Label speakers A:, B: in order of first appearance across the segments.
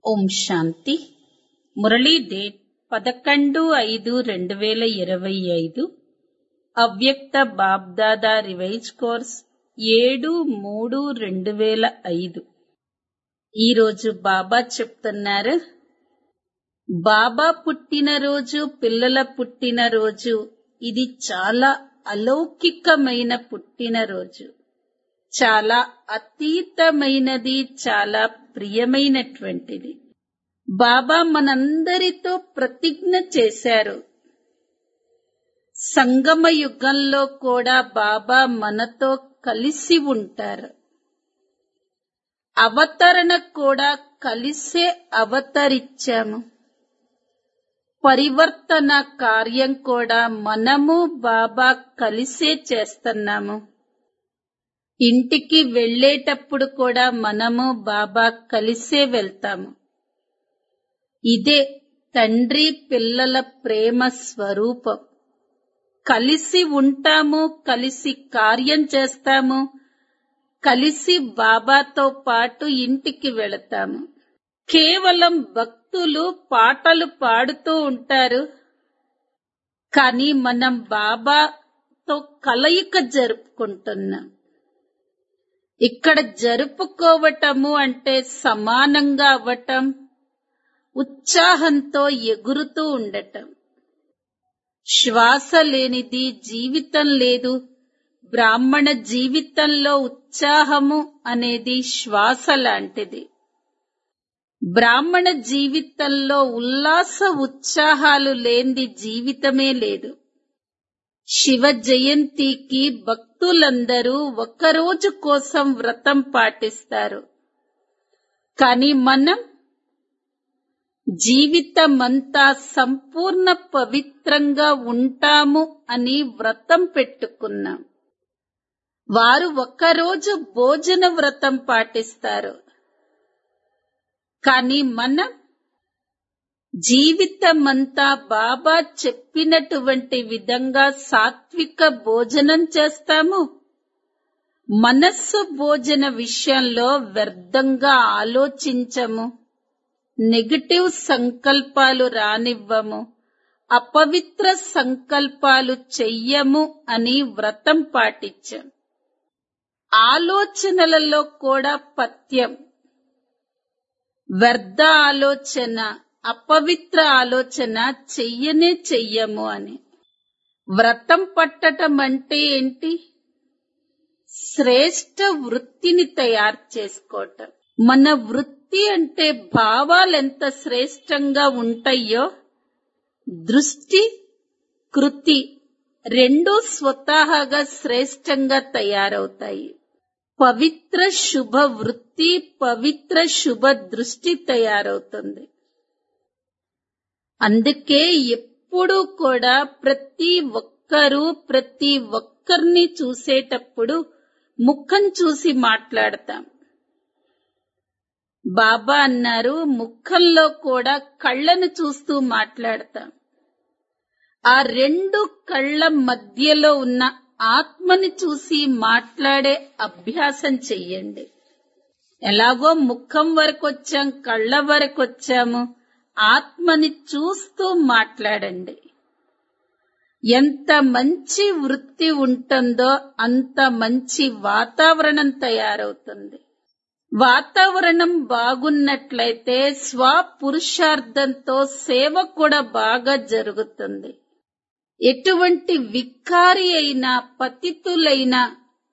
A: ఓం శాంతి Murali date పదకొండు ఐదు రెండు వేల ఇరవై ఐదు అవ్యక్త బాబ్దాదా రివైజ్ కోర్స్ ఏడు మూడు రెండు వేల ఐదు ఈరోజు బాబా చెప్తున్నారు బాబా పుట్టినరోజు పిల్లల పుట్టినరోజు ఇది చాలా అలౌకికమైన పుట్టినరోజు చాలా అతీతమైనది చాలా ప్రియమైనటువంటిది బాబా మనందరితో ప్రతిజ్ఞ చేశారు సంగమ యుగంలో కూడా బాబా మనతో కలిసి ఉంటారు అవతరణ కూడా కలిసే అవతరిచ్చాము పరివర్తన కార్యం కూడా మనము బాబా కలిసే చేస్తున్నాము ఇంటికి వెళ్ళేటప్పుడు కూడా మనము బాబా కలిసే వెళ్తాము ఇదే తండ్రి పిల్లల ప్రేమ స్వరూపం కలిసి ఉంటాము కలిసి కార్యం చేస్తాము కలిసి బాబాతో పాటు ఇంటికి వెళతాము కేవలం భక్తులు పాటలు పాడుతూ ఉంటారు కానీ మనం బాబాతో కలయిక జరుపుకుంటున్నాం ఇక్కడ జరుపుకోవటము అంటే సమానంగా అవ్వటం ఉత్సాహంతో ఎగురుతూ ఉండటం శ్వాస లేనిది జీవితం లేదు బ్రాహ్మణ జీవితంలో ఉత్సాహము అనేది శ్వాస లాంటిది బ్రాహ్మణ జీవితంలో ఉల్లాస ఉత్సాహాలు లేనిది జీవితమే లేదు శివ జయంతికి భక్తులందరూ ఒక్కరోజు కోసం వ్రతం పాటిస్తారు కానీ మనం జీవితమంతా సంపూర్ణ పవిత్రంగా ఉంటాము అని వ్రతం పెట్టుకున్నాం వారు ఒక్కరోజు భోజన వ్రతం పాటిస్తారు కానీ మనం జీవితమంతా బాబా చెప్పినటువంటి విధంగా సాత్విక భోజనం చేస్తాము మనస్సు భోజన విషయంలో వ్యర్థంగా ఆలోచించము నెగటివ్ సంకల్పాలు రానివ్వము అపవిత్ర సంకల్పాలు చెయ్యము అని వ్రతం పాటించాం ఆలోచనలలో కూడా పథ్యం వ్యర్థ ఆలోచన అపవిత్ర ఆలోచన చెయ్యనే చెయ్యము అని వ్రతం పట్టటం అంటే ఏంటి శ్రేష్ట వృత్తిని తయారు చేసుకోవటం మన వృత్తి అంటే భావాలు ఎంత శ్రేష్టంగా ఉంటాయో దృష్టి కృతి రెండూ స్వతహాగా శ్రేష్టంగా తయారవుతాయి పవిత్ర శుభ వృత్తి పవిత్ర శుభ దృష్టి తయారవుతుంది అందుకే ఎప్పుడూ కూడా ప్రతి ఒక్కరూ ప్రతి ఒక్కరిని చూసేటప్పుడు ముఖం చూసి మాట్లాడతాం బాబా అన్నారు ముఖంలో కూడా కళ్ళను చూస్తూ మాట్లాడతాం ఆ రెండు కళ్ళ మధ్యలో ఉన్న ఆత్మని చూసి మాట్లాడే అభ్యాసం చెయ్యండి ఎలాగో ముఖం వరకు వచ్చాం కళ్ళ వరకు వచ్చాము ఆత్మని చూస్తూ మాట్లాడండి ఎంత మంచి వృత్తి ఉంటుందో అంత మంచి వాతావరణం తయారవుతుంది వాతావరణం బాగున్నట్లయితే స్వపురుషార్థంతో సేవ కూడా బాగా జరుగుతుంది ఎటువంటి వికారి అయినా పతితులైనా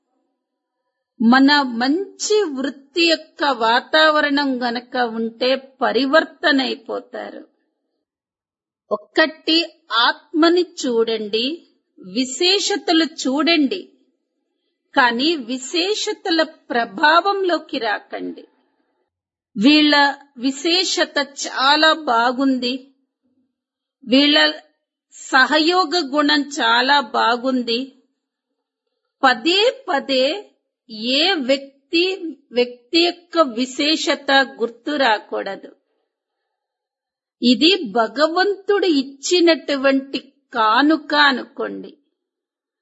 A: మన మంచి వృత్తి యొక్క వాతావరణం గనక ఉంటే పరివర్తన అయిపోతారు ఒక్కటి ఆత్మని చూడండి విశేషతలు చూడండి కానీ విశేషతల ప్రభావంలోకి రాకండి వీళ్ళ విశేషత చాలా బాగుంది వీళ్ళ సహయోగ గుణం చాలా బాగుంది పదే పదే ఏ వ్యక్తి వ్యక్తి యొక్క విశేషత గుర్తు రాకూడదు ఇది భగవంతుడు ఇచ్చినటువంటి కానుక అనుకోండి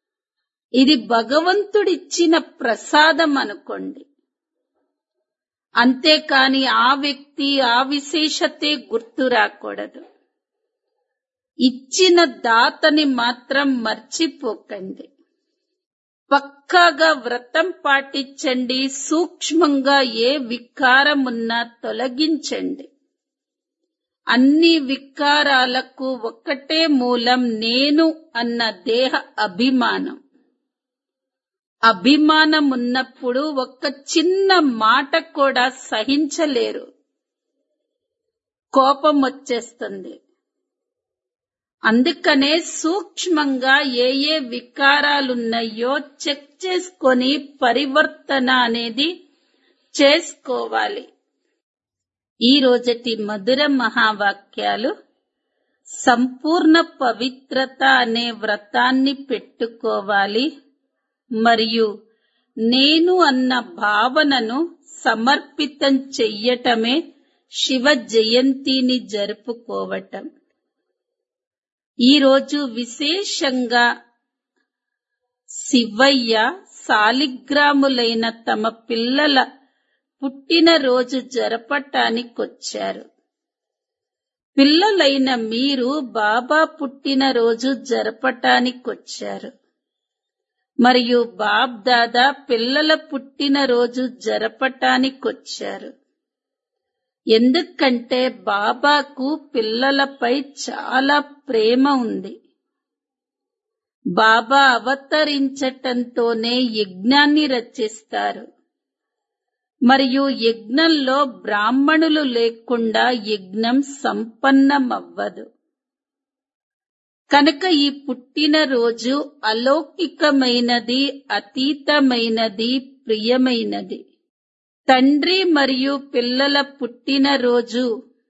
A: ఇది భగవంతుడిచ్చిన ప్రసాదం అనుకోండి అంతేకాని ఆ వ్యక్తి ఆ విశేషతే గుర్తు రాకూడదు ఇచ్చిన దాతని మాత్రం మర్చిపోకండి పక్కాగా వ్రతం పాటించండి సూక్ష్మంగా ఏ వికారమున్నా తొలగించండి అన్ని వికారాలకు ఒక్కటే మూలం నేను అన్న దేహ అభిమానం అభిమానం ఉన్నప్పుడు ఒక్క చిన్న మాట కూడా సహించలేరు కోపం వచ్చేస్తుంది అందుకనే సూక్ష్మంగా ఏ ఏ వికారాలున్నాయో చెక్ చేసుకొని పరివర్తన అనేది చేసుకోవాలి ఈ రోజటి మధుర మహావాక్యాలు సంపూర్ణ పవిత్రత అనే వ్రతాన్ని పెట్టుకోవాలి మరియు నేను అన్న భావనను సమర్పితం చెయ్యటమే శివ జయంతిని జరుపుకోవటం ఈరోజు విశేషంగా శివయ్య సాలిగ్రాములైన తమ పిల్లల పుట్టినరోజు జరపటానికొచ్చారు పిల్లలైన మీరు బాబా పుట్టినరోజు జరపటానికొచ్చారు మరియు బాబ్ దాదా పిల్లల పుట్టినరోజు జరపటానికొచ్చారు ఎందుకంటే బాబాకు పిల్లలపై చాలా ప్రేమ ఉంది బాబా అవతరించటంతోనే యజ్ఞాన్ని రచిస్తారు మరియు యజ్ఞంలో బ్రాహ్మణులు లేకుండా యజ్ఞం సంపన్నమవ్వదు కనుక ఈ పుట్టినరోజు అలౌకికమైనది అతీతమైనది ప్రియమైనది తండ్రి మరియు పిల్లల పుట్టినరోజు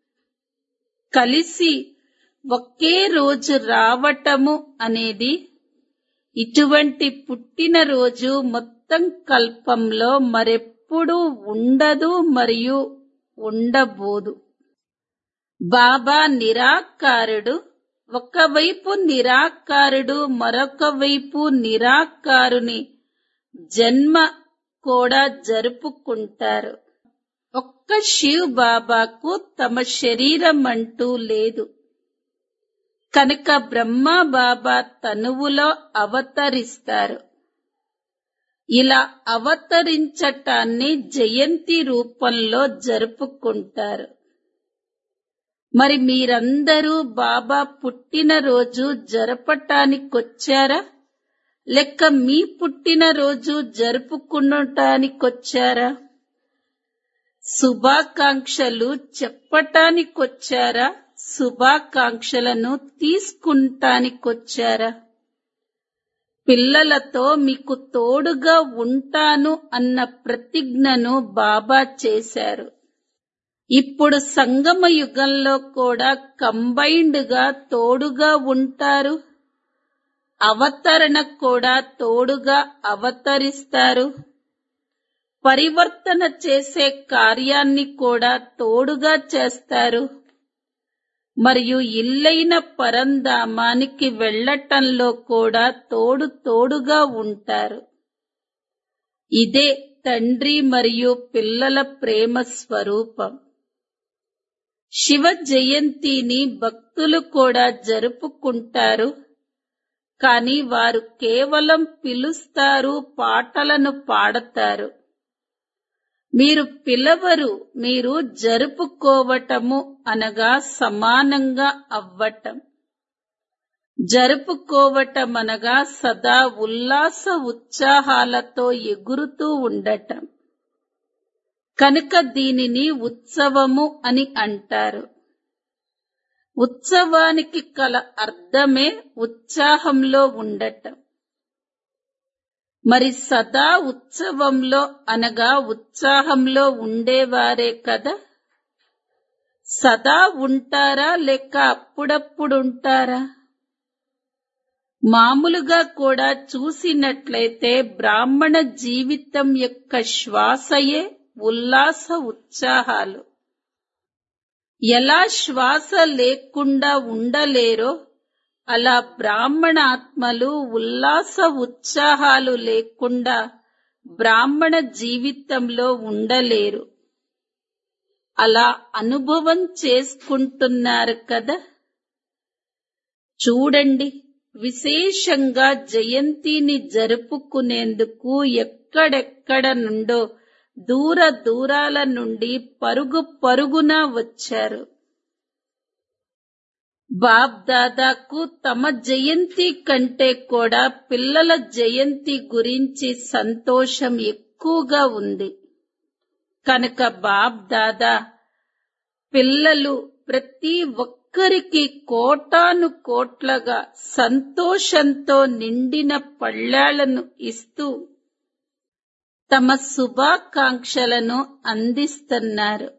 A: కలిసి ఒకే రోజు రావటము అనేది ఇటువంటి పుట్టినరోజు మొత్తం కల్పంలో మరెప్పుడూ ఉండదు మరియు ఉండబోదు బాబా నిరాకారుడు ఒకవైపు నిరాకారుడు మరొక వైపు నిరాకారుని జన్మ కూడా జరుపుకుంటారు ఒక్క శివ్ బాబాకు తమ శరీరం అంటూ లేదు కనుక బ్రహ్మ బాబా తనువులో అవతరిస్తారు ఇలా అవతరించటాన్ని జయంతి రూపంలో జరుపుకుంటారు మరి మీరందరూ బాబా పుట్టినరోజు జరపటానికొచ్చారా లెక్క మీ పుట్టినరోజు జరుపుకునటానికొచ్చారా శుభాకాంక్షలు చెప్పటానికొచ్చారా శుభాకాంక్షలను తీసుకుంటానికొచ్చారా పిల్లలతో మీకు తోడుగా ఉంటాను అన్న ప్రతిజ్ఞను బాబా చేశారు ఇప్పుడు సంగమ యుగంలో కూడా కంబైన్డ్ గా తోడుగా ఉంటారు అవతరణ కూడా తోడుగా అవతరిస్తారు పరివర్తన చేసే కార్యాన్ని కూడా తోడుగా చేస్తారు మరియు ఇల్లైన పరంధామానికి వెళ్లటంలో కూడా తోడు తోడుగా ఉంటారు ఇదే తండ్రి మరియు పిల్లల ప్రేమ స్వరూపం శివ జయంతిని భక్తులు కూడా జరుపుకుంటారు కానీ వారు కేవలం పిలుస్తారు పాటలను పాడతారు మీరు పిలవరు మీరు జరుపుకోవటము అనగా సమానంగా అవ్వటం జరుపుకోవటం అనగా సదా ఉల్లాస ఉత్సాహాలతో ఎగురుతూ ఉండటం కనుక దీనిని ఉత్సవము అని అంటారు ఉత్సవానికి కల అర్థమే ఉత్సాహంలో ఉండటం మరి సదా ఉత్సవంలో అనగా ఉత్సాహంలో ఉండేవారే కదా సదా ఉంటారా లేక అప్పుడప్పుడుంటారా మామూలుగా కూడా చూసినట్లయితే బ్రాహ్మణ జీవితం యొక్క శ్వాసయే ఉల్లాస ఉత్సాహాలు ఎలా శ్వాస లేకుండా ఉండలేరో అలా బ్రాహ్మణ ఆత్మలు ఉల్లాస ఉత్సాహాలు లేకుండా బ్రాహ్మణ జీవితంలో ఉండలేరు అలా అనుభవం చేసుకుంటున్నారు కదా చూడండి విశేషంగా జయంతిని జరుపుకునేందుకు ఎక్కడెక్కడ నుండో దూర దూరాల నుండి పరుగు పరుగున వచ్చారు బాబ్ దాదాకు తమ జయంతి కంటే కూడా పిల్లల జయంతి గురించి సంతోషం ఎక్కువగా ఉంది కనుక బాబ్ దాదా పిల్లలు ప్రతి ఒక్కరికి కోటాను కోట్లగా సంతోషంతో నిండిన పళ్ళాలను ఇస్తూ తమ శుభాకాంక్షలను అందిస్తున్నారు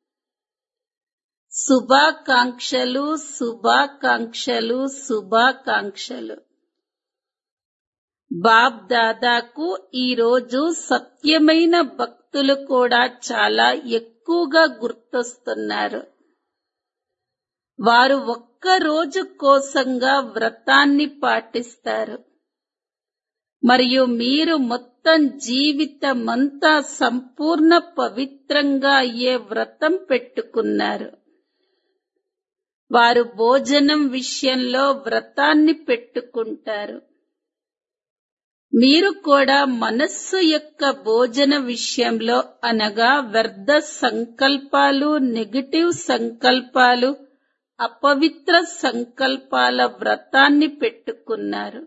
A: శుభాకాంక్షలు శుభాకాంక్షలు శుభాకాంక్షలు బాబ్ దాదాకు ఈరోజు సత్యమైన భక్తులు కూడా చాలా ఎక్కువగా గుర్తొస్తున్నారు వారు ఒక్క రోజు కోసంగా వ్రతాన్ని పాటిస్తారు మరియు మీరు మొత్తం జీవితమంతా సంపూర్ణ పవిత్రంగా అయ్యే వ్రతం పెట్టుకున్నారు వారు భోజనం విషయంలో వ్రతాన్ని పెట్టుకుంటారు మీరు కూడా మనస్సు యొక్క భోజన విషయంలో అనగా వ్యర్థ సంకల్పాలు నెగటివ్ సంకల్పాలు అపవిత్ర సంకల్పాల వ్రతాన్ని పెట్టుకున్నారు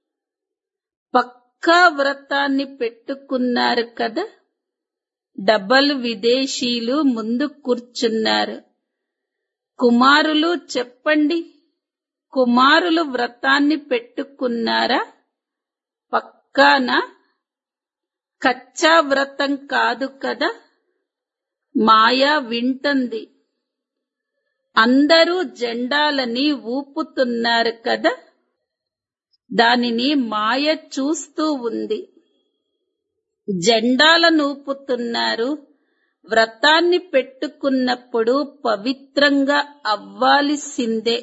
A: పక్కా వ్రతాన్ని పెట్టుకున్నారు కదా డబల్ విదేశీయులు ముందు కూర్చున్నారు కుమారులు చెప్పండి కుమారులు వ్రతాన్ని పెట్టుకున్నారా పక్కానా కచ్చా వ్రతం కాదు కదా మాయా వింటుంది అందరూ జెండాలని ఊపుతున్నారు కదా దానిని మాయ చూస్తూ ఉంది జెండాలను ఊపుతున్నారు వ్రతాన్ని పెట్టుకున్నప్పుడు పవిత్రంగా అవ్వాల్సిందే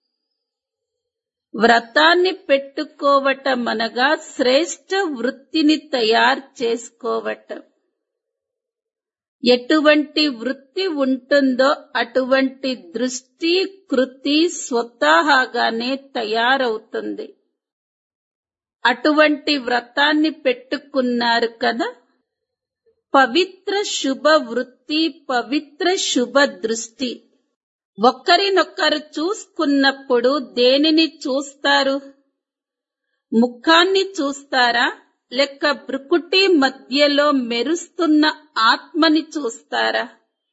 A: వ్రతాన్ని పెట్టుకోవటం అనగా శ్రేష్ట వృత్తిని తయారు చేసుకోవటం ఎటువంటి వృత్తి ఉంటుందో అటువంటి దృష్టి కృతి స్వతహాగానే తయారవుతుంది అటువంటి వ్రతాన్ని పెట్టుకున్నారు కదా పవిత్ర శుభ వృత్తి పవిత్ర శుభ దృష్టి ఒక్కరినొక్కరు చూసుకున్నప్పుడు దేనిని చూస్తారు ముఖాన్ని చూస్తారా లేక బ్రుకుటి మధ్యలో మెరుస్తున్న ఆత్మని చూస్తారా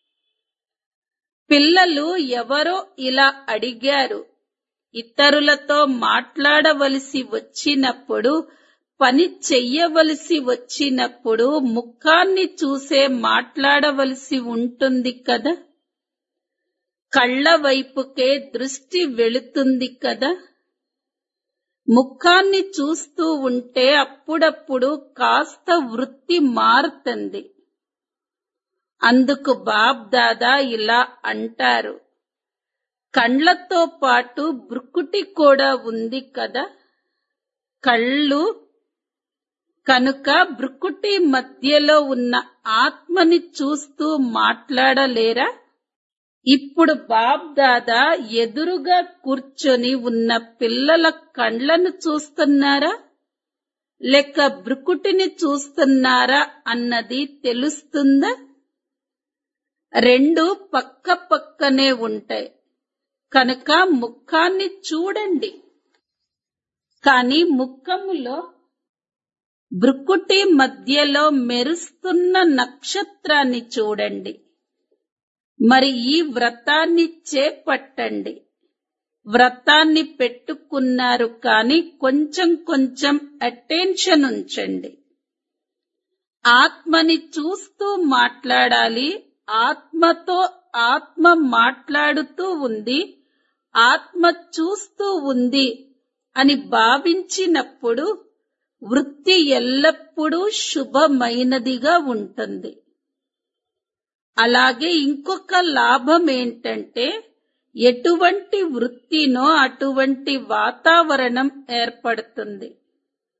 A: పిల్లలు ఎవరో ఇలా అడిగారు ఇతరులతో మాట్లాడవలసి వచ్చినప్పుడు పని చెయ్యవలసి వచ్చినప్పుడు ముఖాన్ని చూసే మాట్లాడవలసి ఉంటుంది కదా కళ్ళ వైపుకే దృష్టి వెళుతుంది కదా ముఖాన్ని చూస్తూ ఉంటే అప్పుడప్పుడు కాస్త వృత్తి మారుతుంది అందుకు బాబ్ దాదా ఇలా అంటారు కండ్లతో పాటు బ్రుకుటి కూడా ఉంది కదా కళ్ళు కనుక బ్రుకుటి మధ్యలో ఉన్న ఆత్మని చూస్తూ మాట్లాడలేరా ఇప్పుడు బాబ్ దాదా ఎదురుగా కూర్చొని ఉన్న పిల్లల కండ్లను చూస్తున్నారా లేక బ్రుకుటిని చూస్తున్నారా అన్నది తెలుస్తుందా రెండు పక్క పక్కనే ఉంటాయి కనుక ముఖాన్ని చూడండి కానీ ముఖములో బ్రుకుటి మధ్యలో మెరుస్తున్న నక్షత్రాన్ని చూడండి మరి ఈ వ్రతాన్ని చేపట్టండి వ్రతాన్ని పెట్టుకున్నారు కానీ కొంచెం కొంచెం అటెన్షన్ ఉంచండి ఆత్మని చూస్తూ మాట్లాడాలి ఆత్మతో ఆత్మ మాట్లాడుతూ ఉంది ఆత్మ చూస్తూ ఉంది అని భావించినప్పుడు వృత్తి ఎల్లప్పుడూ శుభమైనదిగా ఉంటుంది అలాగే ఇంకొక లాభం ఏంటంటే ఎటువంటి వృత్తినో అటువంటి వాతావరణం ఏర్పడుతుంది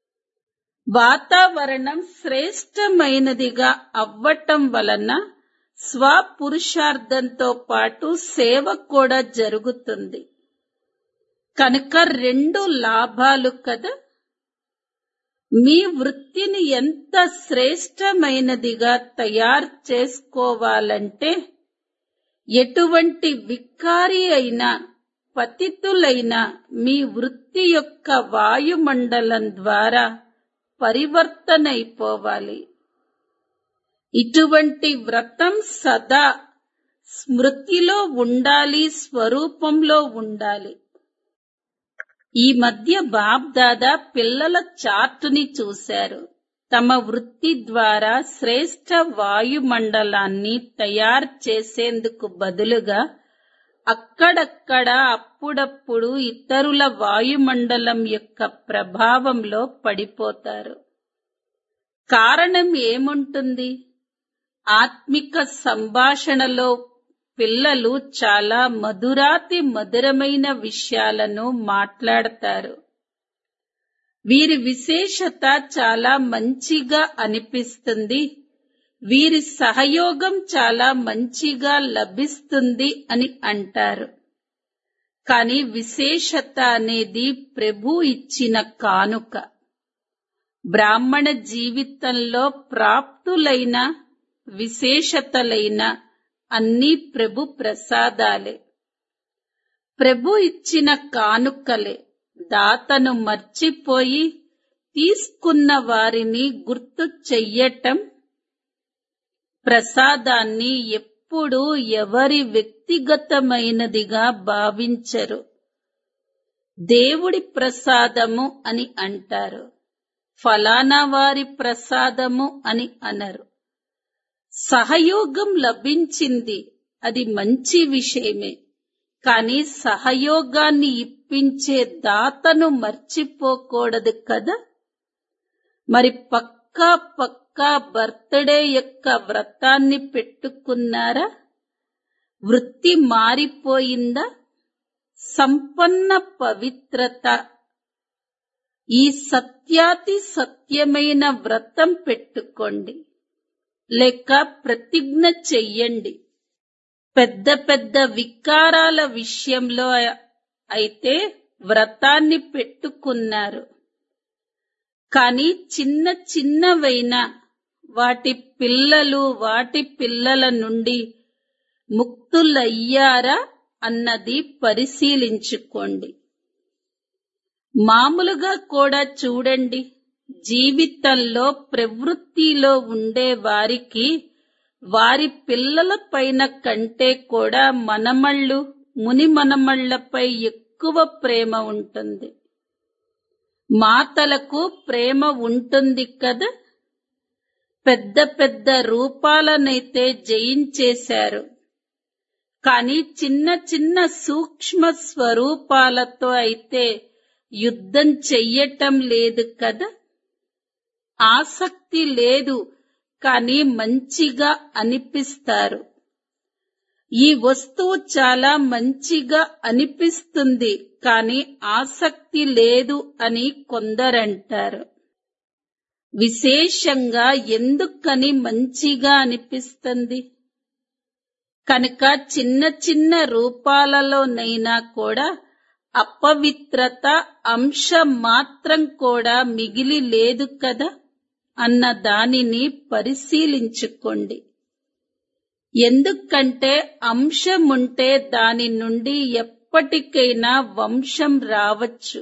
A: వాతావరణం శ్రేష్టమైనదిగా అవ్వటం వలన స్వపురుషార్థంతో పాటు సేవ కూడా జరుగుతుంది కనుక రెండు లాభాలు కదా మీ వృత్తిని ఎంత శ్రేష్టమైనదిగా తయారు చేసుకోవాలంటే ఎటువంటి వికారి అయినా పతితులైన మీ వృత్తి యొక్క వాయుమండలం ద్వారా పరివర్తనైపోవాలి ఇటువంటి వ్రతం సదా స్మృతిలో ఉండాలి స్వరూపంలో ఉండాలి ఈ మధ్య బాబ్ దాదా పిల్లల చార్టుని చూశారు తమ వృత్తి ద్వారా శ్రేష్ట వాయుమండలాన్ని తయారు చేసేందుకు బదులుగా అక్కడక్కడ అప్పుడప్పుడు ఇతరుల వాయుమండలం యొక్క ప్రభావంలో పడిపోతారు కారణం ఏముంటుంది ఆత్మిక సంభాషణలో పిల్లలు చాలా మధురాతి మధురమైన విషయాలను మాట్లాడతారు వీరి విశేషత చాలా మంచిగా అనిపిస్తుంది వీరి సహయోగం చాలా మంచిగా లభిస్తుంది అని అంటారు కానీ విశేషత అనేది ప్రభు ఇచ్చిన కానుక బ్రాహ్మణ జీవితంలో ప్రాప్తులైన విశేషతలైన అన్ని ప్రభు ప్రసాదాలే ప్రభు ఇచ్చిన కానుకలే దాతను మర్చిపోయి తీసుకున్న వారిని గుర్తు చెయ్యటం ప్రసాదాన్ని ఎప్పుడూ ఎవరి వ్యక్తిగతమైనదిగా భావించరు దేవుడి ప్రసాదము అని అంటారు ఫలానా వారి ప్రసాదము అని అనరు సహయోగం లభించింది అది మంచి విషయమే కానీ సహయోగాన్ని ఇప్పించే దాతను మర్చిపోకూడదు కదా మరి పక్కా పక్కా బర్త్డే యొక్క వ్రతాన్ని పెట్టుకున్నారా వృత్తి మారిపోయిందా సంపన్న పవిత్రత ఈ సత్యాతి సత్యమైన వ్రతం పెట్టుకోండి లేక ప్రతిజ్ఞ చెయ్యండి పెద్ద పెద్ద వికారాల విషయంలో అయితే వ్రతాన్ని పెట్టుకున్నారు కానీ చిన్న చిన్నవైన వాటి పిల్లలు వాటి పిల్లల నుండి ముక్తులయ్యారా అన్నది పరిశీలించుకోండి మామూలుగా కూడా చూడండి జీవితంలో ప్రవృత్తిలో ఉండే వారికి వారి పిల్లల పైన కంటే కూడా మనమళ్ళు ముని మనమళ్లపై ఎక్కువ ప్రేమ ఉంటుంది మాతలకు ప్రేమ ఉంటుంది కదా పెద్ద పెద్ద రూపాలనైతే జయించేశారు కానీ చిన్న చిన్న సూక్ష్మ స్వరూపాలతో అయితే యుద్ధం చెయ్యటం లేదు కదా ఆసక్తి లేదు కానీ మంచిగా అనిపిస్తారు ఈ వస్తువు చాలా మంచిగా అనిపిస్తుంది కానీ ఆసక్తి లేదు అని కొందరంటారు విశేషంగా ఎందుకని మంచిగా అనిపిస్తుంది కనుక చిన్న చిన్న రూపాలలోనైనా కూడా అపవిత్రత అంశం మాత్రం కూడా మిగిలి లేదు కదా అన్న దానిని పరిశీలించుకోండి ఎందుకంటే అంశం ఉంటే దాని నుండి ఎప్పటికైనా వంశం రావచ్చు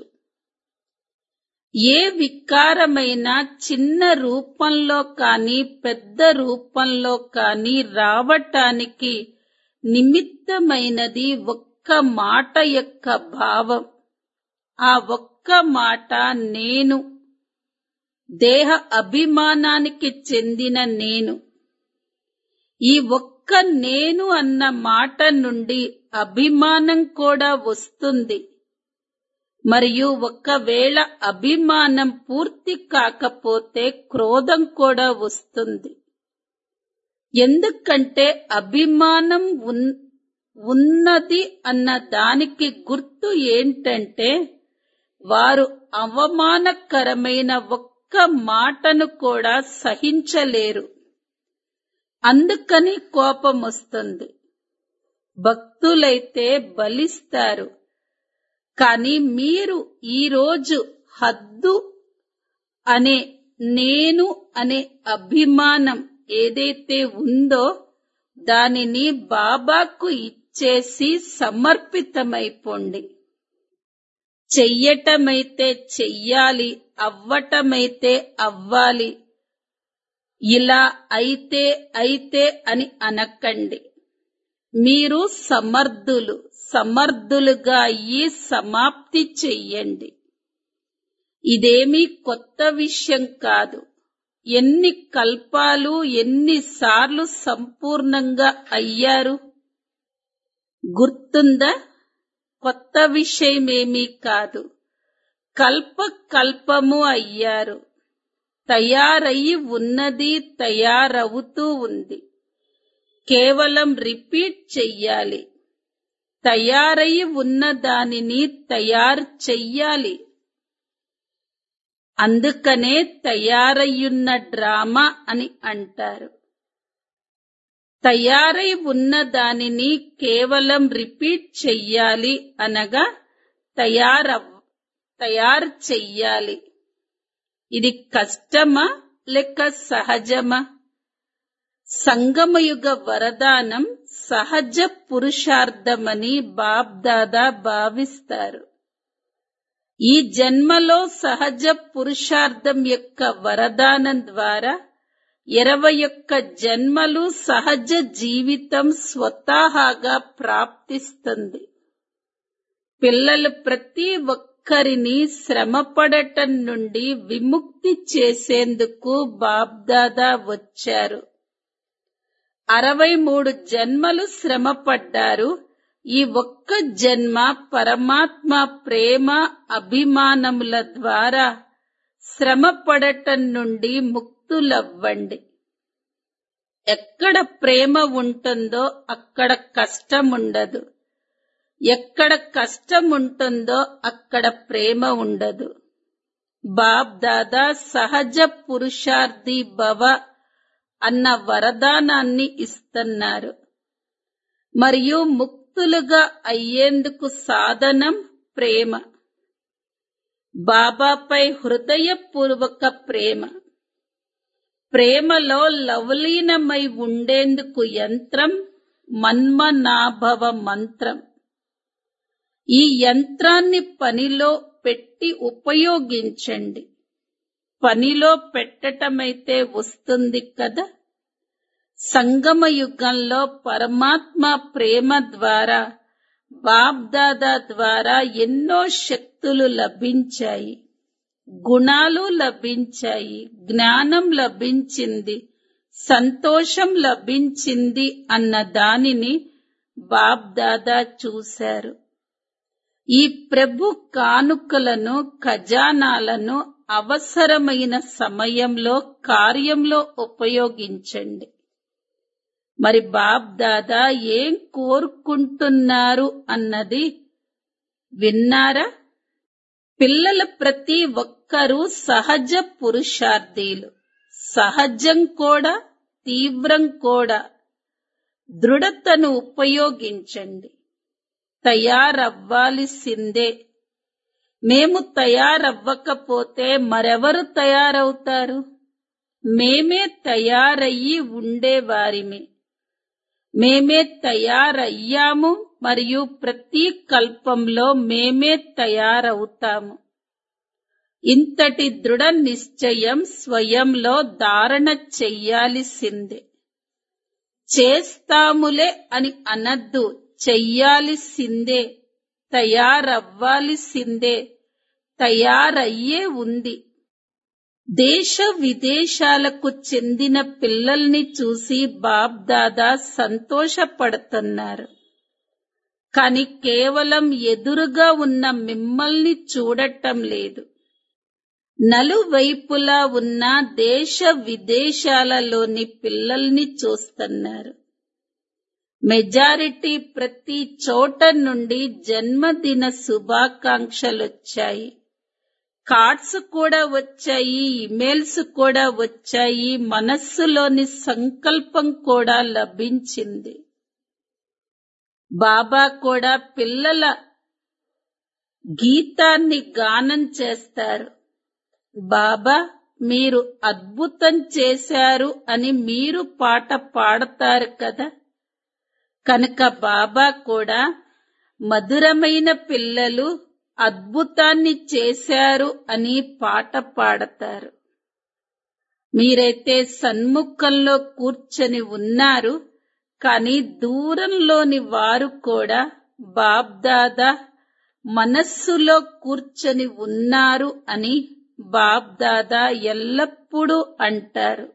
A: ఏ వికారమైనా చిన్న రూపంలో కానీ పెద్ద రూపంలో కానీ రావటానికి నిమిత్తమైనది ఒక్క మాట యొక్క భావం ఆ ఒక్క మాట నేను దేహ అభిమానానికి చెందిన నేను ఈ ఒక్క నేను అన్న మాట నుండి అభిమానం కూడా వస్తుంది మరియు ఒకవేళ అభిమానం పూర్తి కాకపోతే క్రోధం కూడా వస్తుంది ఎందుకంటే అభిమానం ఉన్- ఉన్నది అన్న దానికి గుర్తు ఏంటంటే వారు అవమానకరమైన ఒక్క మాటను కూడా సహించలేరు అందుకని కోపం వస్తుంది భక్తులైతే బలిస్తారు కానీ మీరు ఈరోజు హద్దు అనే నేను అనే అభిమానం ఏదైతే ఉందో దానిని బాబాకు ఇచ్చేసి సమర్పితమైపోండి చెయ్యటమైతే చెయ్యాలి అవ్వటమైతే అవ్వాలి ఇలా అయితే అయితే అని అనకండి మీరు సమర్థులు సమర్థులుగా అయ్యి సమాప్తి చెయ్యండి ఇదేమీ కొత్త విషయం కాదు ఎన్ని కల్పాలు ఎన్నిసార్లు సంపూర్ణంగా అయ్యారు గుర్తుందా కొత్త విషయమేమీ కాదు కల్ప కల్పము అయ్యారు తయారయ్యి ఉన్నది తయారవుతూ ఉంది కేవలం రిపీట్ చెయ్యాలి తయారయ్యి ఉన్న దానిని తయారు చెయ్యాలి అందుకనే తయారయ్యున్న డ్రామా అని అంటారు తయారై ఉన్న దానిని కేవలం రిపీట్ చెయ్యాలి అనగా తయారవ్ తయారు చెయ్యాలి ఇది కష్టమా లేక సహజమా సంగమయుగ వరదానం సహజ పురుషార్థమని బాబ్దాదా భావిస్తారు ఈ జన్మలో సహజ పురుషార్థం యొక్క వరదానం ద్వారా ఇరవై ఒక్క జన్మలు సహజ జీవితం స్వతహాగా ప్రాప్తిస్తుంది పిల్లలు ప్రతి ఒక్కరిని శ్రమపడటం నుండి విముక్తి చేసేందుకు బాబ్దాదా వచ్చారు అరవై మూడు జన్మలు శ్రమపడ్డారు ఈ ఒక్క జన్మ పరమాత్మ ప్రేమ అభిమానముల ద్వారా శ్రమ పడటం నుండి ముక్తులవ్వండి ఎక్కడ ప్రేమ ఉంటుందో అక్కడ కష్టం ఉండదు ఎక్కడ కష్టం ఉంటుందో అక్కడ ప్రేమ ఉండదు బాబ్ దాదా సహజ పురుషార్థి భవ అన్న వరదానాన్ని ఇస్తున్నారు మరియు ముక్తులుగా అయ్యేందుకు సాధనం ప్రేమ బాబాపై హృదయపూర్వక ప్రేమ ప్రేమలో లవలీనమై ఉండేందుకు యంత్రం మన్మనాభవ మంత్రం ఈ యంత్రాన్ని పనిలో పెట్టి ఉపయోగించండి పనిలో పెట్టటమైతే వస్తుంది కదా సంగమ యుగంలో పరమాత్మ ప్రేమ ద్వారా బాబ్దాదా ద్వారా ఎన్నో శక్తులు లభించాయి గుణాలు లభించాయి జ్ఞానం లభించింది సంతోషం లభించింది అన్న దానిని బాబ్దాదా చూశారు ఈ ప్రభు కానుకలను ఖజానాలను అవసరమైన సమయంలో కార్యంలో ఉపయోగించండి మరి బాబ్ దాదా ఏం కోరుకుంటున్నారు అన్నది విన్నారా పిల్లల ప్రతి ఒక్కరూ సహజ పురుషార్థీలు సహజం కూడా తీవ్రం కూడా దృఢతను ఉపయోగించండి తయారవ్వాల్సిందే మేము తయారవ్వకపోతే మరెవరు తయారవుతారు మేమే తయారయ్యి ఉండేవారిమే మేమే తయారయ్యాము మరియు ప్రతి కల్పంలో మేమే తయారవుతాము ఇంతటి దృఢ నిశ్చయం స్వయంలో ధారణ చెయ్యాల్సిందే చేస్తాములే అని అనద్దు చెయ్యాల్సిందే తయారవ్వాల్సిందే తయారయ్యే ఉంది దేశ విదేశాలకు చెందిన పిల్లల్ని చూసి బాబ్ దాదా సంతోషపడుతున్నారు కాని కేవలం ఎదురుగా ఉన్న మిమ్మల్ని చూడటం లేదు నలువైపులా ఉన్న దేశ విదేశాలలోని పిల్లల్ని చూస్తున్నారు మెజారిటీ ప్రతి చోట నుండి జన్మదిన శుభాకాంక్షలొచ్చాయి కార్డ్స్ కూడా వచ్చాయి ఇమెయిల్స్ కూడా వచ్చాయి మనస్సులోని సంకల్పం కూడా లభించింది బాబా కూడా పిల్లల గీతాన్ని గానం చేస్తారు బాబా మీరు అద్భుతం చేశారు అని మీరు పాట పాడతారు కదా కనుక బాబా కూడా మధురమైన పిల్లలు అద్భుతాన్ని చేశారు అని పాట పాడతారు మీరైతే సన్ముఖంలో కూర్చొని ఉన్నారు కానీ దూరంలోని వారు కూడా బాబ్దాదా మనస్సులో కూర్చొని ఉన్నారు అని బాబ్దాదా ఎల్లప్పుడూ అంటారు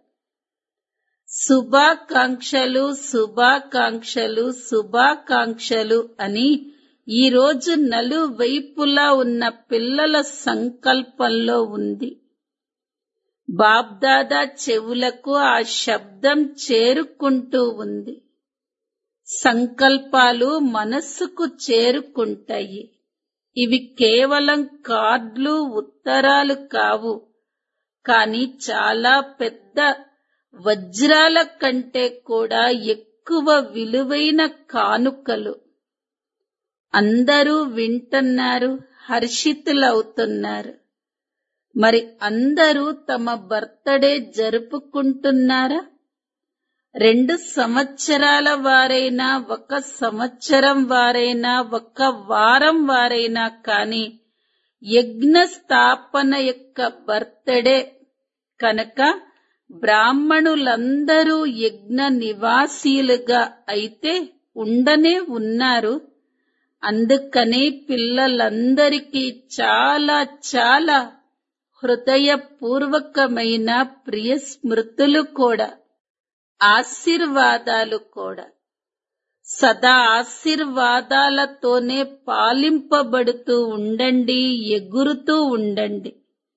A: శుభాకాంక్షలు శుభాకాంక్షలు శుభాకాంక్షలు అని ఈ రోజు నలువైపులా ఉన్న పిల్లల సంకల్పంలో ఉంది బాబ్దాదా చెవులకు ఆ శబ్దం చేరుకుంటూ ఉంది సంకల్పాలు మనస్సుకు చేరుకుంటాయి ఇవి కేవలం కార్డులు ఉత్తరాలు కావు కానీ చాలా పెద్ద వజ్రాల కంటే కూడా ఎక్కువ విలువైన కానుకలు అందరూ వింటున్నారు హర్షితులవుతున్నారు మరి అందరూ తమ బర్త్డే జరుపుకుంటున్నారా రెండు సంవత్సరాల వారైనా ఒక సంవత్సరం వారైనా ఒక వారం వారైనా కానీ యజ్ఞ స్థాపన యొక్క బర్త్డే కనుక బ్రాహ్మణులందరూ యజ్ఞ నివాసీలుగా అయితే ఉండనే ఉన్నారు అందుకనే పిల్లలందరికీ చాలా చాలా హృదయపూర్వకమైన ప్రియ స్మృతులు కూడా ఆశీర్వాదాలు కూడా సదా ఆశీర్వాదాలతోనే పాలింపబడుతూ ఉండండి ఎగురుతూ ఉండండి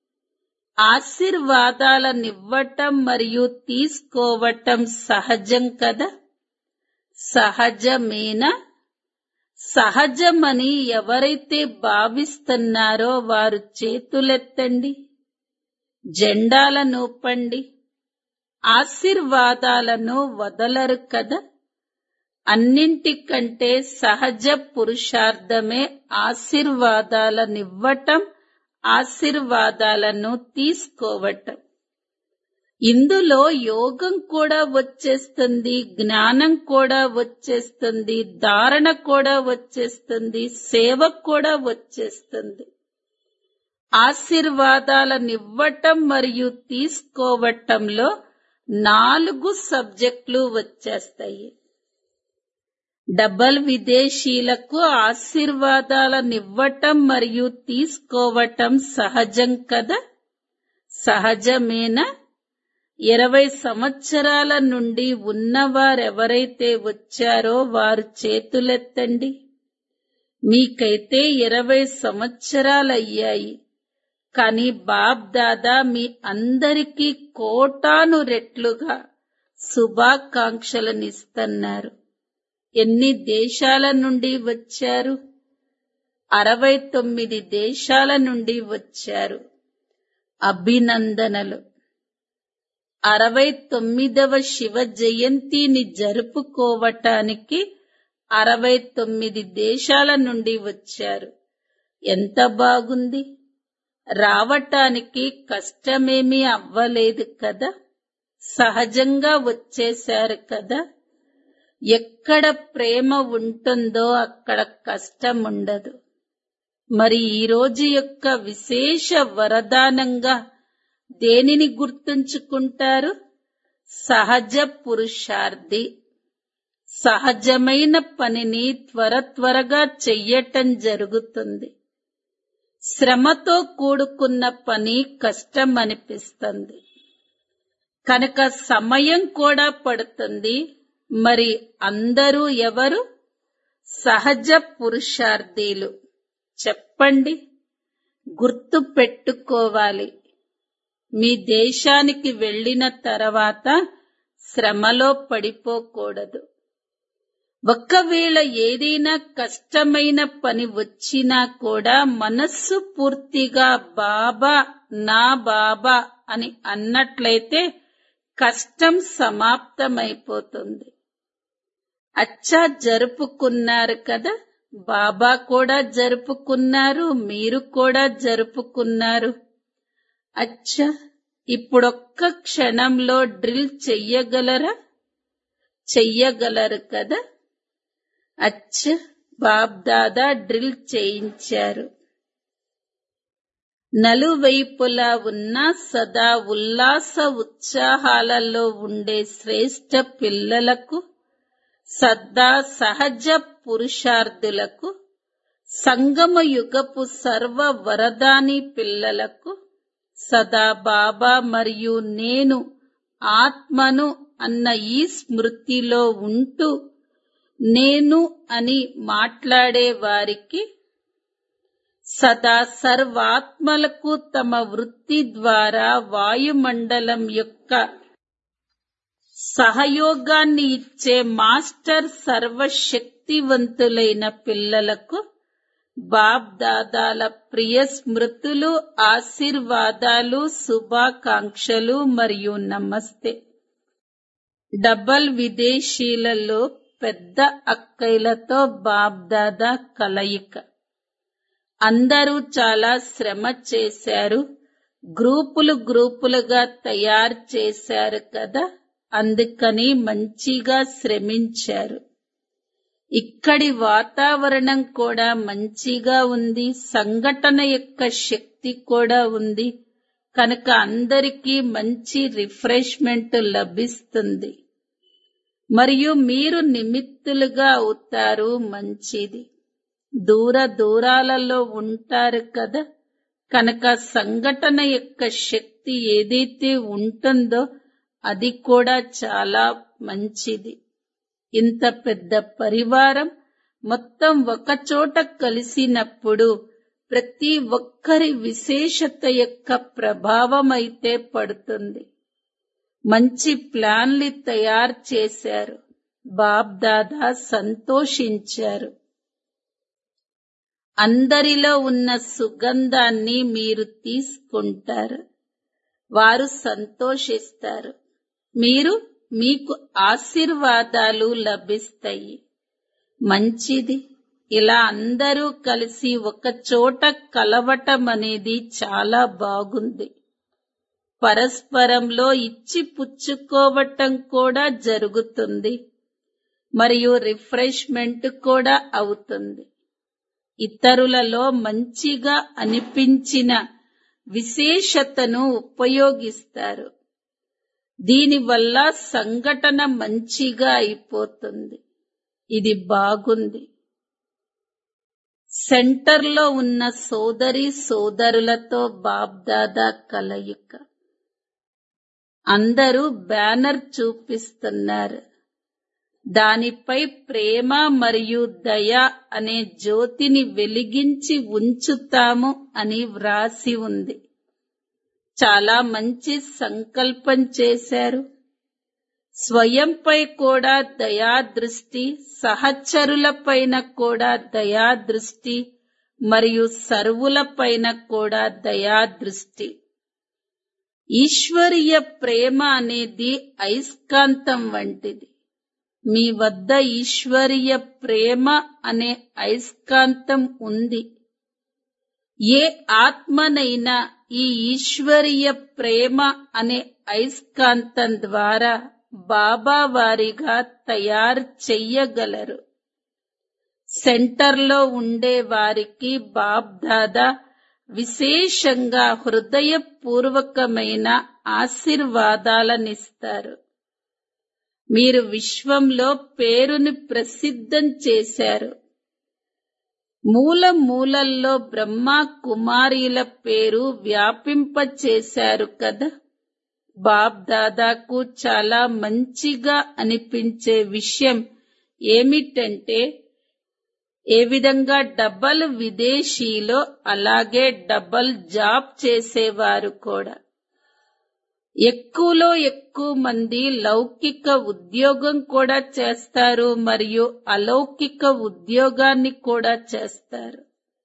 A: ఆశీర్వాదాలనివ్వటం మరియు తీసుకోవటం సహజం కదా సహజమేనా సహజమని ఎవరైతే భావిస్తున్నారో వారు చేతులెత్తండి జెండాలను ఊపండి ఆశీర్వాదాలను వదలరు కదా అన్నింటికంటే సహజ పురుషార్థమే ఆశీర్వాదాలనివ్వటం ఆశీర్వాదాలను తీసుకోవటం ఇందులో యోగం కూడా వచ్చేస్తుంది జ్ఞానం కూడా వచ్చేస్తుంది ధారణ కూడా వచ్చేస్తుంది సేవ కూడా వచ్చేస్తుంది ఆశీర్వాదాలనివ్వటం మరియు తీసుకోవటంలో నాలుగు సబ్జెక్టులు వచ్చేస్తాయి డబల్ విదేశీలకు ఆశీర్వాదాలనివ్వటం మరియు తీసుకోవటం సహజం కదా సహజమేనా ఇరవై సంవత్సరాల నుండి ఉన్నవారెవరైతే వచ్చారో వారు చేతులెత్తండి మీకైతే ఇరవై సంవత్సరాలయ్యాయి కానీ బాబ్ దాదా మీ అందరికీ కోటాను రెట్లుగా శుభాకాంక్షలనిస్తున్నారు ఎన్ని దేశాల నుండి వచ్చారు అరవై తొమ్మిది దేశాల నుండి వచ్చారు అభినందనలు అరవై తొమ్మిదవ శివ జయంతిని జరుపుకోవటానికి అరవై తొమ్మిది దేశాల నుండి వచ్చారు ఎంత బాగుంది రావటానికి కష్టమేమీ అవ్వలేదు కదా సహజంగా వచ్చేశారు కదా ఎక్కడ ప్రేమ ఉంటుందో అక్కడ కష్టం ఉండదు మరి ఈ రోజు యొక్క విశేష వరదానంగా దేనిని గుర్తుంచుకుంటారు సహజ పురుషార్థి సహజమైన పనిని త్వర త్వరగా చెయ్యటం జరుగుతుంది శ్రమతో కూడుకున్న పని కష్టం అనిపిస్తుంది కనుక సమయం కూడా పడుతుంది మరి అందరూ ఎవరు సహజ పురుషార్థీలు చెప్పండి గుర్తు పెట్టుకోవాలి మీ దేశానికి వెళ్ళిన తర్వాత శ్రమలో పడిపోకూడదు ఒక్కవేళ ఏదైనా కష్టమైన పని వచ్చినా కూడా మనస్సు పూర్తిగా బాబా నా బాబా అని అన్నట్లయితే కష్టం సమాప్తమైపోతుంది అచ్చా జరుపుకున్నారు కదా బాబా కూడా జరుపుకున్నారు మీరు కూడా జరుపుకున్నారు అచ్చా ఇప్పుడొక్క క్షణంలో డ్రిల్ చెయ్యగలరా చెయ్యగలరు కదా అచ్చ బాబ్ దాదా డ్రిల్ చేయించారు నలువైపులా ఉన్న సదా ఉల్లాస ఉత్సాహాలలో ఉండే శ్రేష్ఠ పిల్లలకు సదా సహజ పురుషార్థులకు సంగమ యుగపు సర్వ వరదాని పిల్లలకు సదా బాబా మరియు నేను ఆత్మను అన్న ఈ స్మృతిలో ఉంటూ నేను అని మాట్లాడే వారికి సదా సర్వాత్మలకు తమ వృత్తి ద్వారా వాయుమండలం యొక్క సహయోగాన్ని ఇచ్చే మాస్టర్ సర్వశక్తివంతులైన పిల్లలకు బాబ్ దాదాల ప్రియ స్మృతులు ఆశీర్వాదాలు శుభాకాంక్షలు మరియు నమస్తే డబల్ విదేశీలలో పెద్ద అక్కయ్యలతో బాబ్ దాదా కలయిక అందరూ చాలా శ్రమ చేశారు గ్రూపులు గ్రూపులుగా తయారు చేశారు కదా అందుకని మంచిగా శ్రమించారు ఇక్కడి వాతావరణం కూడా మంచిగా ఉంది సంఘటన యొక్క శక్తి కూడా ఉంది కనుక అందరికీ మంచి రిఫ్రెష్మెంట్ లభిస్తుంది మరియు మీరు నిమిత్తులుగా అవుతారు మంచిది దూర దూరాలలో ఉంటారు కదా కనుక సంఘటన యొక్క శక్తి ఏదైతే ఉంటుందో అది కూడా చాలా మంచిది ఇంత పెద్ద పరివారం మొత్తం ఒకచోట కలిసినప్పుడు ప్రతి ఒక్కరి విశేషత యొక్క ప్రభావం అయితే పడుతుంది మంచి ప్లాన్లు తయారు చేశారు బాబ్ దాదా సంతోషించారు అందరిలో ఉన్న సుగంధాన్ని మీరు తీసుకుంటారు వారు సంతోషిస్తారు మీరు మీకు ఆశీర్వాదాలు లభిస్తాయి మంచిది ఇలా అందరూ కలిసి ఒక చోట కలవటం అనేది చాలా బాగుంది పరస్పరంలో ఇచ్చి పుచ్చుకోవటం కూడా జరుగుతుంది మరియు రిఫ్రెష్మెంట్ కూడా అవుతుంది ఇతరులలో మంచిగా అనిపించిన విశేషతను ఉపయోగిస్తారు దీనివల్ల సంఘటన మంచిగా అయిపోతుంది ఇది బాగుంది సెంటర్లో ఉన్న సోదరి సోదరులతో బాబ్దాదా కలయిక అందరూ బ్యానర్ చూపిస్తున్నారు దానిపై ప్రేమ మరియు దయ అనే జ్యోతిని వెలిగించి ఉంచుతాము అని వ్రాసి ఉంది చాలా మంచి సంకల్పం చేశారు స్వయంపై కూడా దయాదృష్టి సహచరులపైన కూడా దయాదృష్టి మరియు సర్వులపైన కూడా దయాదృష్టి ఈశ్వరీయ ప్రేమ అనేది అయస్కాంతం వంటిది మీ వద్ద ఈశ్వరీయ ప్రేమ అనే అయస్కాంతం ఉంది ఏ ఆత్మనైనా ఈ ఈశ్వరీయ ప్రేమ అనే అయస్కాంతం ద్వారా బాబా వారిగా తయారు చెయ్యగలరు సెంటర్లో ఉండే వారికి బాబ్ దాదా విశేషంగా హృదయపూర్వకమైన ఆశీర్వాదాలనిస్తారు మీరు విశ్వంలో పేరుని ప్రసిద్ధం చేశారు మూల మూలల్లో బ్రహ్మ కుమారీల పేరు వ్యాపింప చేశారు కదా బాబ్ దాదాకు చాలా మంచిగా అనిపించే విషయం ఏమిటంటే ఏ విధంగా డబల్ విదేశీలో అలాగే డబల్ జాబ్ చేసేవారు కూడా ఎక్కువలో ఎక్కువ మంది లౌకిక ఉద్యోగం కూడా చేస్తారు మరియు అలౌకిక ఉద్యోగాన్ని కూడా చేస్తారు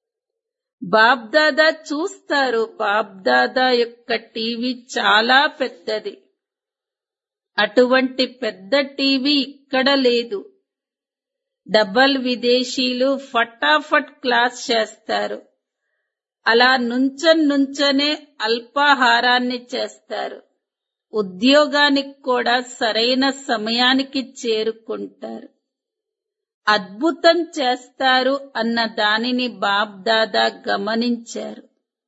A: బాబ్దాదా చూస్తారు బాబ్దాదా యొక్క టీవీ చాలా పెద్దది అటువంటి పెద్ద టీవీ ఇక్కడ లేదు డబల్ విదేశీలు ఫటాఫట్ క్లాస్ చేస్తారు అలా నుంచన్ నుంచనే అల్పాహారాన్ని చేస్తారు ఉద్యోగానికి కూడా సరైన సమయానికి చేరుకుంటారు అద్భుతం చేస్తారు అన్న దానిని బాబ్దాదా గమనించారు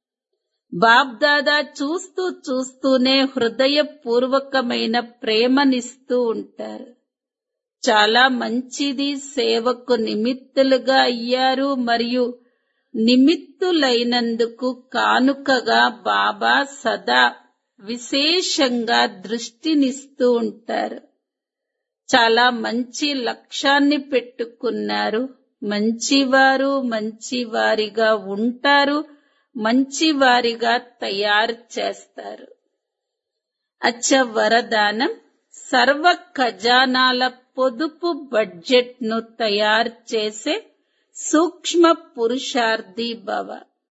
A: బాబ్దాదా చూస్తూ చూస్తూనే హృదయపూర్వకమైన ప్రేమనిస్తూ ఉంటారు చాలా మంచిది సేవకు నిమిత్తులుగా అయ్యారు మరియు నిమిత్తులైనందుకు కానుకగా బాబా సదా విశేషంగా దృష్టినిస్తూ ఉంటారు చాలా మంచి లక్ష్యాన్ని పెట్టుకున్నారు మంచివారు మంచివారిగా ఉంటారు మంచివారిగా తయారు చేస్తారు అచ్చ వరదానం సర్వ ఖజానాల పొదుపు బడ్జెట్ ను తయారు చేసే సూక్ష్మ పురుషార్థి భవ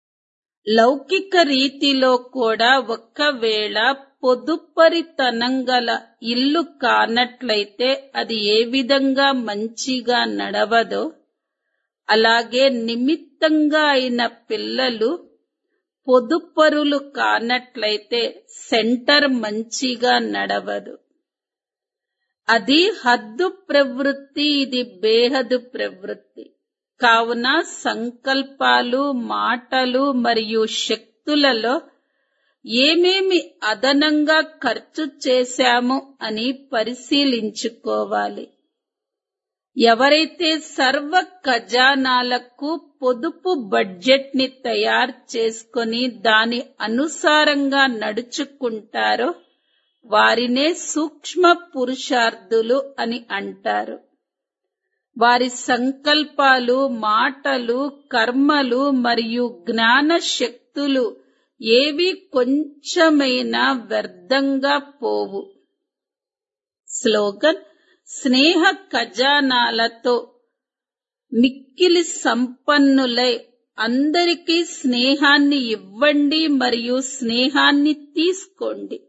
A: లౌకిక రీతిలో కూడా ఒక్కవేళ పొదుపరితనం గల ఇల్లు కానట్లయితే అది ఏ విధంగా మంచిగా నడవదో అలాగే నిమిత్తంగా అయిన పిల్లలు పొదుపరులు కానట్లయితే సెంటర్ మంచిగా నడవదు అది హద్దు ప్రవృత్తి ఇది బేహదు ప్రవృత్తి కావున సంకల్పాలు మాటలు మరియు శక్తులలో ఏమేమి అదనంగా ఖర్చు చేశాము అని పరిశీలించుకోవాలి ఎవరైతే సర్వ ఖజానాలకు పొదుపు బడ్జెట్ ని తయారు చేసుకొని దాని అనుసారంగా నడుచుకుంటారో వారినే సూక్ష్మ పురుషార్థులు అని అంటారు వారి సంకల్పాలు మాటలు కర్మలు మరియు జ్ఞాన శక్తులు ఏవి కొంచెమైనా వ్యర్థంగా పోవు స్లోగన్ స్నేహ ఖజానాలతో మిక్కిలి సంపన్నులై అందరికీ స్నేహాన్ని ఇవ్వండి మరియు స్నేహాన్ని తీసుకోండి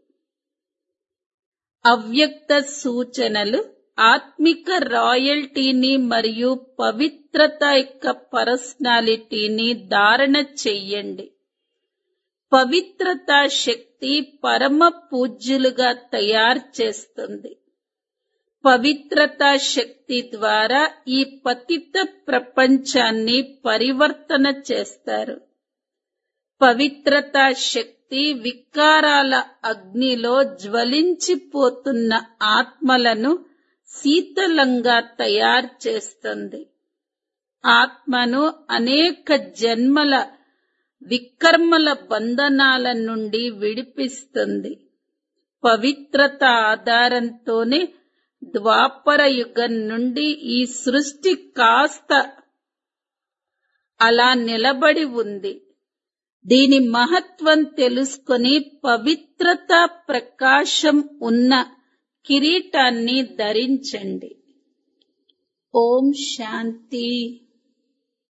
A: అవ్యక్త సూచనలు ఆత్మిక రాయల్టీని మరియు పవిత్రత యొక్క పర్సనాలిటీని ధారణ చెయ్యండి పవిత్రత శక్తి పరమ పూజ్యులుగా తయారు చేస్తుంది పవిత్రత శక్తి ద్వారా ఈ పతిత ప్రపంచాన్ని పరివర్తన చేస్తారు పవిత్రత శక్తి వికారాల అగ్నిలో జ్వలించిపోతున్న ఆత్మలను శీతలంగా తయారు చేస్తుంది ఆత్మను అనేక జన్మల వికర్మల బంధనాల నుండి విడిపిస్తుంది పవిత్రత ఆధారంతోనే ద్వాపర యుగం నుండి ఈ సృష్టి కాస్త అలా నిలబడి ఉంది దీని మహత్వం తెలుసుకొని పవిత్రత ప్రకాశం ఉన్న కిరీటాన్ని ధరించండి ఓం శాంతి